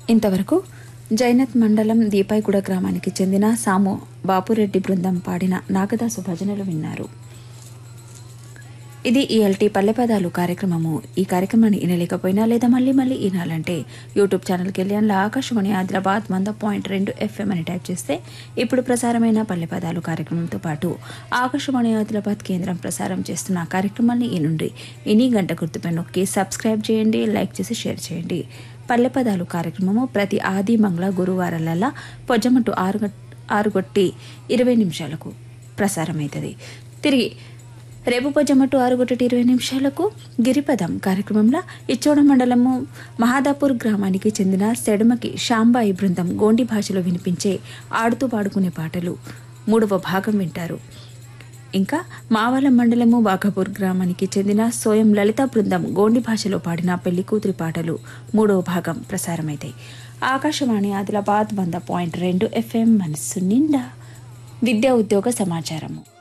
ఇంతవరకు జైనత్ మండలం దీపాయిగూడ గ్రామానికి చెందిన సాము బాపురెడ్డి బృందం పాడిన నాగదాసు భజనలు విన్నారు ఇది ఈఎల్టీ పల్లెపదాలు కార్యక్రమము ఈ కార్యక్రమాన్ని వినలేకపోయినా లేదా మళ్ళీ మళ్ళీ వినాలంటే యూట్యూబ్ ఛానల్కి వెళ్ళి అందులో ఆకాశవాణి ఆదిలాబాద్ వంద పాయింట్ రెండు ఎఫ్ఎం అని టైప్ చేస్తే ఇప్పుడు ప్రసారమైన పల్లెపదాలు కార్యక్రమంతో పాటు ఆకాశవాణి ఆదిలాబాద్ కేంద్రం ప్రసారం చేస్తున్న కార్యక్రమాన్ని ఈ నుండి ఇని గంట గుర్తుపై నొక్కి సబ్స్క్రైబ్ చేయండి లైక్ చేసి షేర్ చేయండి పల్లెపదాలు కార్యక్రమము ప్రతి ఆది మంగళ గురువారాలల్లా పొజ్జమట్టు ఆరు గట్- ఆరుగొట్టి ఇరవై నిమిషాలకు ప్రసారమవుతుంది తిరిగి రేపు పొజ్జమట్టు ఆరుగొట్టటి ఇరవై నిమిషాలకు గిరిపదం కార్యక్రమంలో ఇచ్చోడ మండలము మహాదాపూర్ గ్రామానికి చెందిన సెడమకి శాంబాయి బృందం గోండి భాషలో వినిపించే ఆడుతూ పాడుకునే పాటలు మూడవ భాగం వింటారు ఇంకా మావల మండలము బాఘపూర్ గ్రామానికి చెందిన సోయం లలిత బృందం గోండి భాషలో పాడిన పెళ్లి కూతురి పాటలు మూడవ భాగం ప్రసారమైతాయి ఆకాశవాణి ఆదిలాబాద్ వంద పాయింట్ రెండు ఎఫ్ఎం మనస్సు నిండా విద్యా ఉద్యోగ సమాచారము